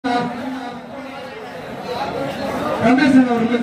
கண்ணேசன் அவர்கள்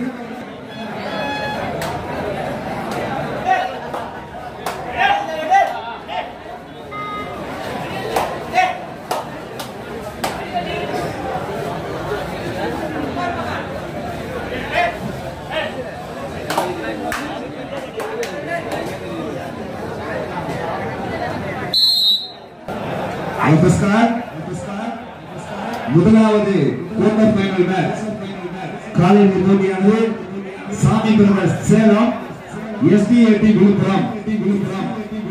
நமஸ்கார் முதலாவது quarter final match காலை போட்டியானது Sami brothers Salem STAD Villupuram Villupuram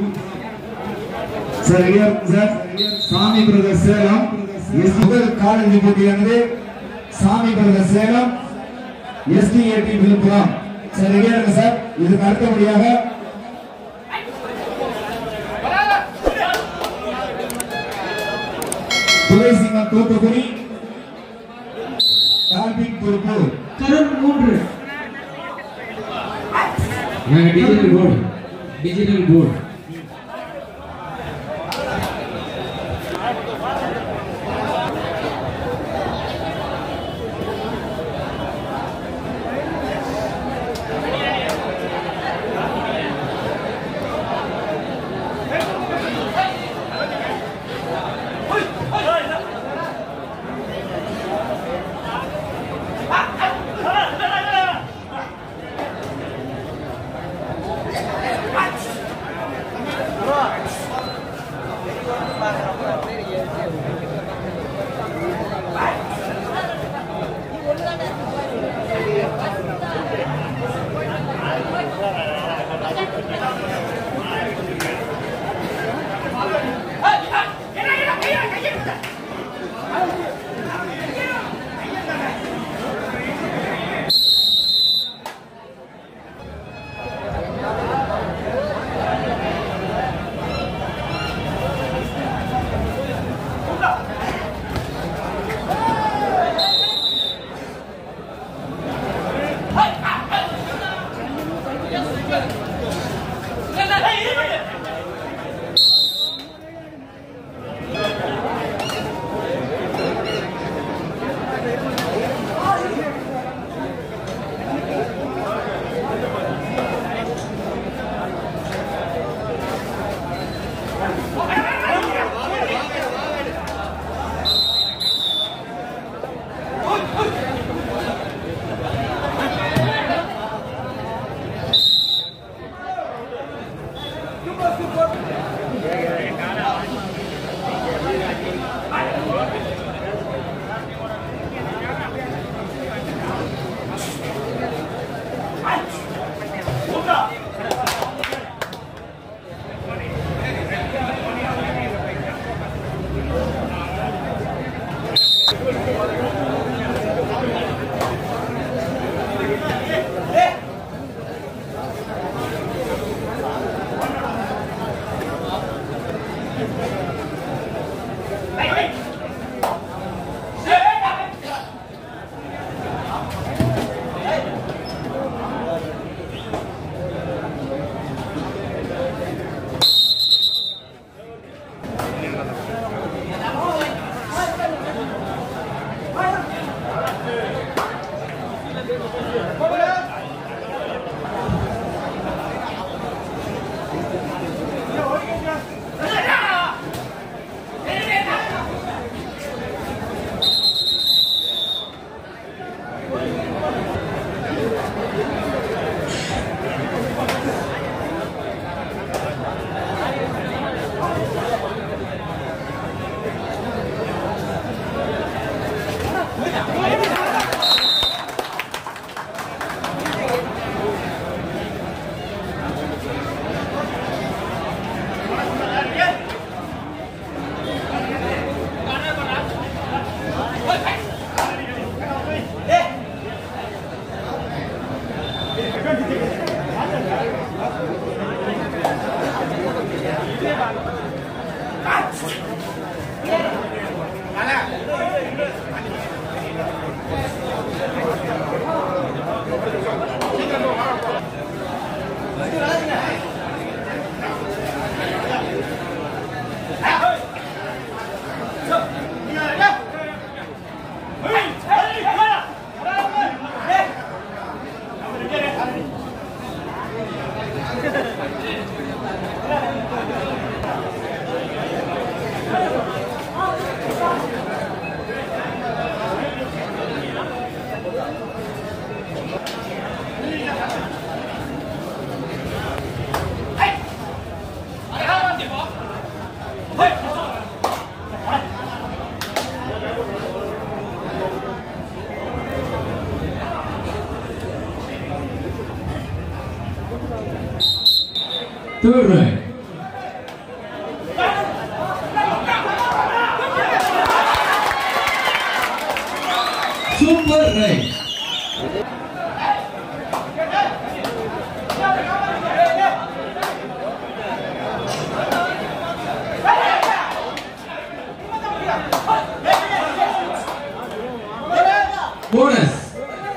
sir ரெடியா இருக்கு சார் சாமி பிரதர்ஸ் சேலம் எஸ் முதல் காலை போட்டியானது Sami brothers Salem STAD Villupuram sir ரெடியா இருக்கு சார் இதுக்கு அடுத்தபடியாக துளசிங்கம் தூத்துக்குடி கார்பிக் திருப்பூர் கருண் மூன்று நாங்க digital board digital board Third right. Super right. Bonus.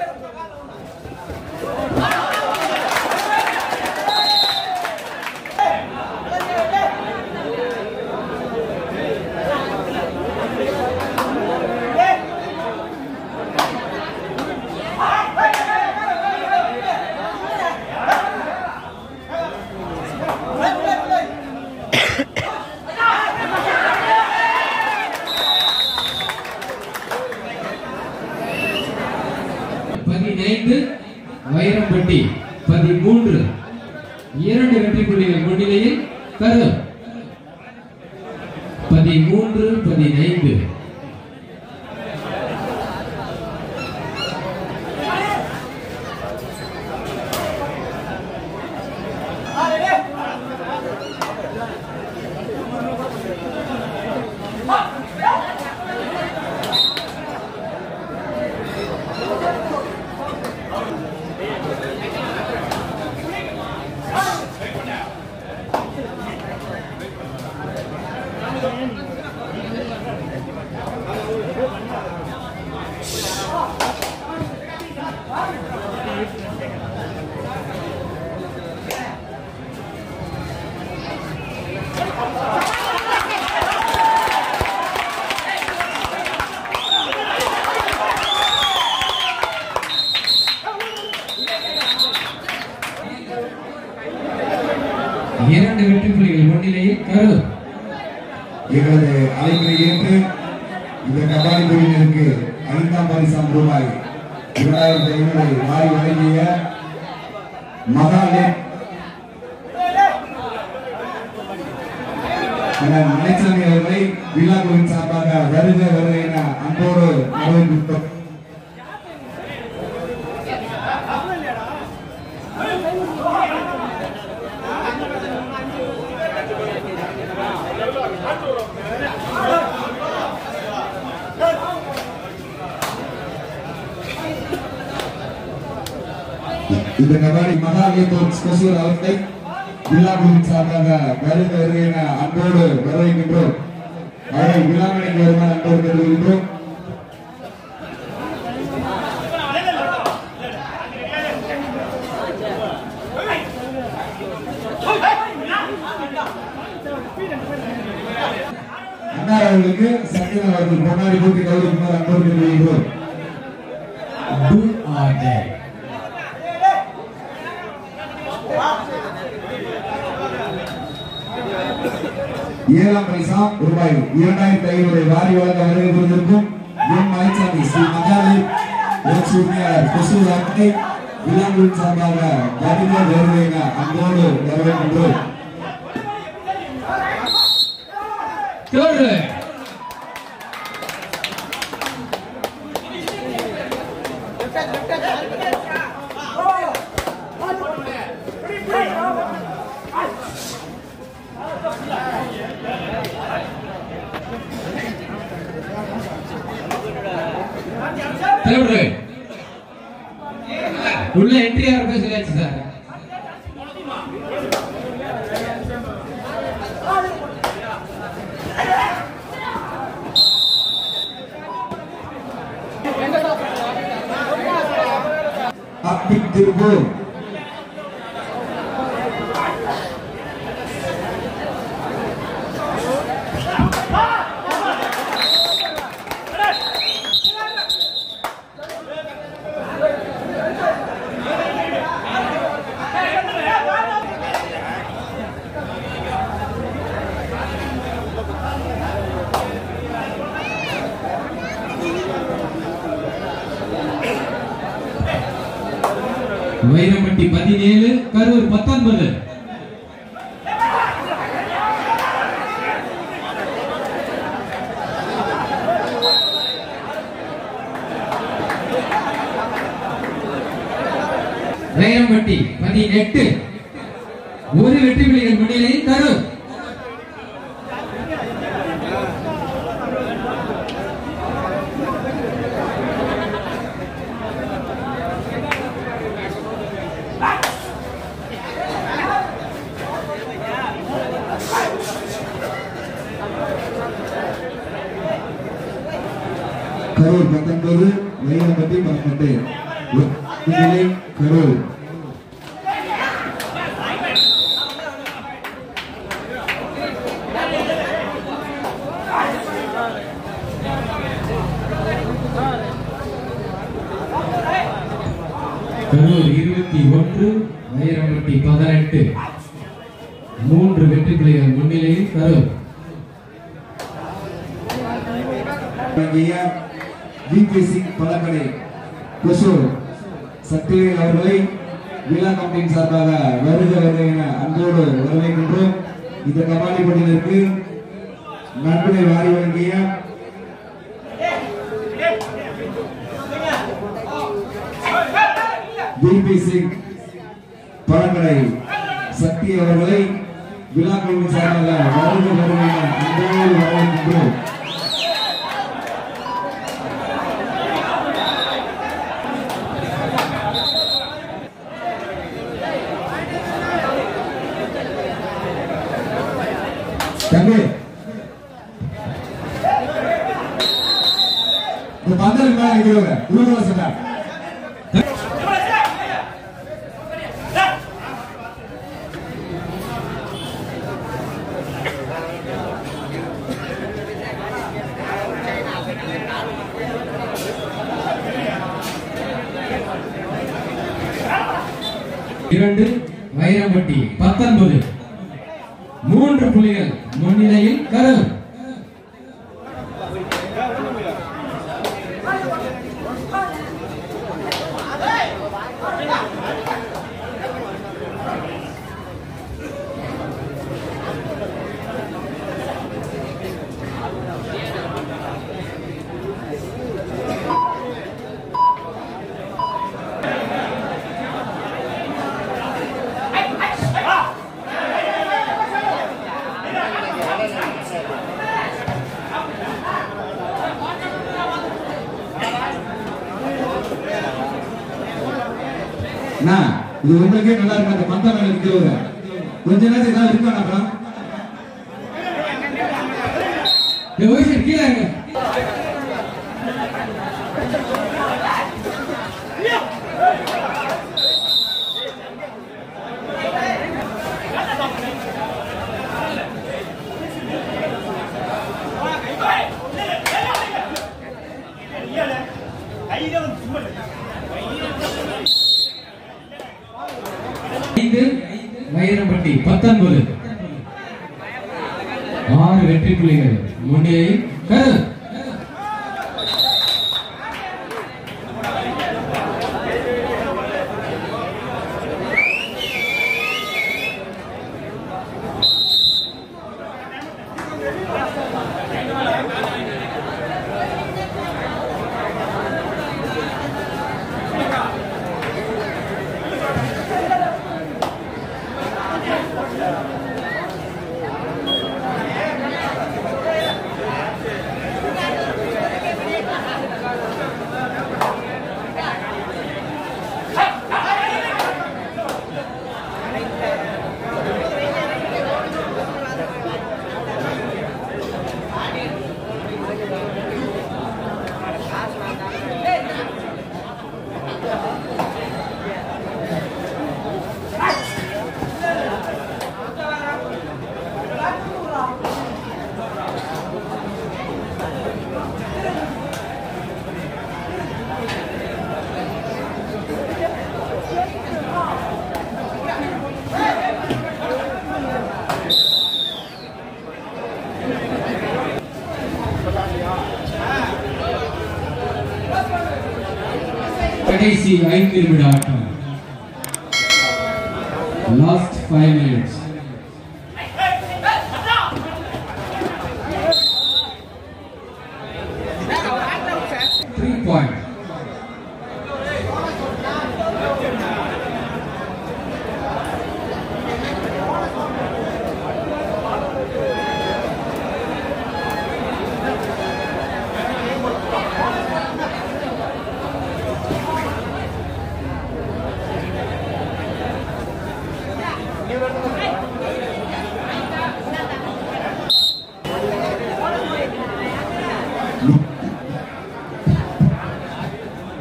பதினைந்து வைரம்பட்டி பதிமூன்று இரண்டு வெற்றி புள்ளிகள் முன்னிலையில் கரூர் பதிமூன்று பதினைந்து இரண்டு வெற்றி புள்ளிகள் முன்னிலையில் கரூர் எங்களது அழைப்பை ஏற்று இந்த கபாடி குழுவினருக்கு ஐந்தாம் பரிசாம் ரூபாய் இரண்டாயிரத்தி ஐநூறு வாரி வழங்கிய மகாலே மலைச்சாமி அவர்களை விழா குழுவின் சார்பாக வருக வருக என அன்போடு வரவேற்கிறோம் இந்த கபாடி மகாலியத்தோர் ஸ்பெஷல் அவர்களை விழாக்குழுவின் சார்பாக வருக வருக என அன்போடு வரவேற்கின்றோம் அவரை விழாமணிக்கு வருமாறு அன்போடு தெரிவிக்கின்றோம் அண்ணா அவர்களுக்கு சத்தியன் அவர்கள் பொன்னாடி போட்டி கௌரவிக்குமாறு அன்போடு தெரிவிக்கின்றோம் Do or die. ஏழாம் பைசா ரூபாய் இரண்டாயிரத்தி ஐநூறு வாரி வழங்க வருகை புரிந்திருக்கும் எம் மலைச்சாமி ஸ்ரீ மகாலி லட்சுமி உரிமையாளர் கொசு வார்த்தை விழாவின் சார்பாக வருக வருக என அன்போடு வரவேற்கின்றோம் Third right. Third right. உள்ள என்ட்ரி ஆகிற சொல்லியாச்சு சார் அப்பி திருப்பூர் வைரம்பட்டி பதினேழு கரூர் பத்தொன்பது வைரம்பட்டி பதினெட்டு ஒரு வெற்றி புலிகள் முன்னிலையில் கரூர் கரூர் பத்தொன்பது வைரம்பட்டி பன்னெண்டு முன்னிலை கரூர் கரூர் இருபத்தி ஒன்று வைரம்பட்டி பதினெட்டு மூன்று வெற்றி புலிகள் முன்னிலையில் கரூர் வழங்கிய விபி சிங் பழக்கடை கொசூர் சக்திவேல் அவர்களை விழா கமிட்டியின் சார்பாக வருக வருக என அன்போடு வரவேற்கின்றோம் இந்த கபாடி போட்டியிற்கு நன்கொடை வாரி வழங்கிய விபி சிங் பழக்கடை சக்தி அவர்களை விழா கமிட்டியின் சார்பாக வருக வருக என அன்போடு வரவேற்கின்றோம் தம்பி இந்த பந்தலுக்கு மேல நிக்கிறவங்க இவங்க சொன்னார் இரண்டு வைரம்பட்டி பத்தொன்பது மூன்று புலிகள் முன்னிலையில் கரூர் அண்ணா, இது உங்களுக்கே நல்லா இருக்கு அந்த பந்தம் மேல நிக்கிறவங்க கொஞ்ச நேரத்துக்கு ஏதாவது இருக்கா அப்புறம் இந்த வயசு கீழே இருங்க. ஐந்து வைரம்பட்டி பத்தொன்பது ஆறு வெற்றி புலிகள் முன்னிலையில் கரூர் கடைசி ஐந்து நிமிட ஆட்டம் last five minutes three point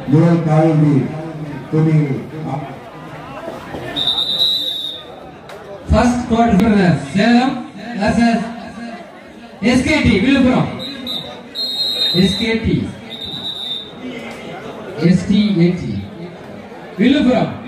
முதல் காலில் துணி First quarter brothers, Salem versus SKT, Villupuram. SKT. STAT. Villupuram